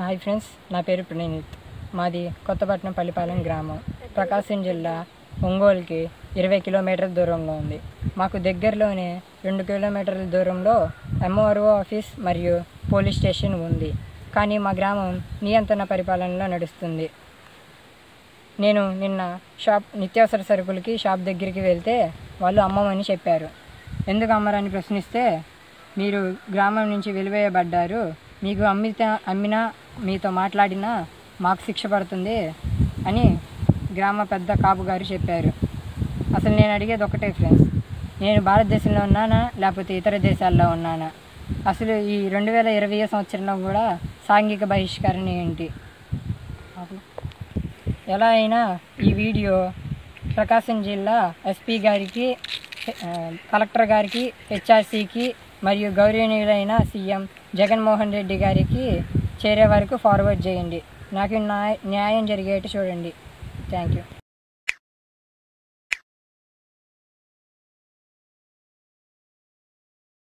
hi friends నా పేరు ప్రణీత్ మాది కొత్తపట్నం పల్లిపాలెం గ్రామం ప్రకాశం జిల్లా ఒంగోలుకి ఇరవై కిలోమీటర్ల దూరంలో ఉంది మాకు దగ్గరలోనే రెండు కిలోమీటర్ల దూరంలో ఎంఓఆర్ఓ ఆఫీస్ మరియు పోలీస్ స్టేషన్ ఉంది కానీ మా గ్రామం నియంత్రణ పరిపాలనలో నడుస్తుంది నేను నిన్న షాప్ నిత్యావసర సరుకులకి షాప్ దగ్గరికి వెళ్తే వాళ్ళు అమ్మమని చెప్పారు ఎందుకు అమ్మరని ప్రశ్నిస్తే మీరు గ్రామం నుంచి వెలివేయబడ్డారు మీకు అమ్మితే అమ్మినా మీతో మాట్లాడినా మాకు శిక్ష పడుతుంది అని గ్రామ పెద్ద కాపు గారు చెప్పారు అసలు నేను అడిగేది ఒకటే ఫ్రెండ్స్ నేను భారతదేశంలో ఉన్నానా లేకపోతే ఇతర దేశాల్లో ఉన్నానా అసలు ఈ రెండు వేల ఇరవై సంవత్సరంలో కూడా సాంఘిక బహిష్కరణ ఏంటి ఎలా అయినా ఈ వీడియో ప్రకాశం జిల్లా ఎస్పీ గారికి ఆ, కలెక్టర్ గారికి హెచ్ఆర్సీకి మరియు గౌరవనీయులైన సీఎం జగన్మోహన్ రెడ్డి గారికి చేరే వరకు ఫార్వర్డ్ చేయండి నాకు న్యాయ న్యాయం జరిగేట్టు చూడండి థ్యాంక్ యూ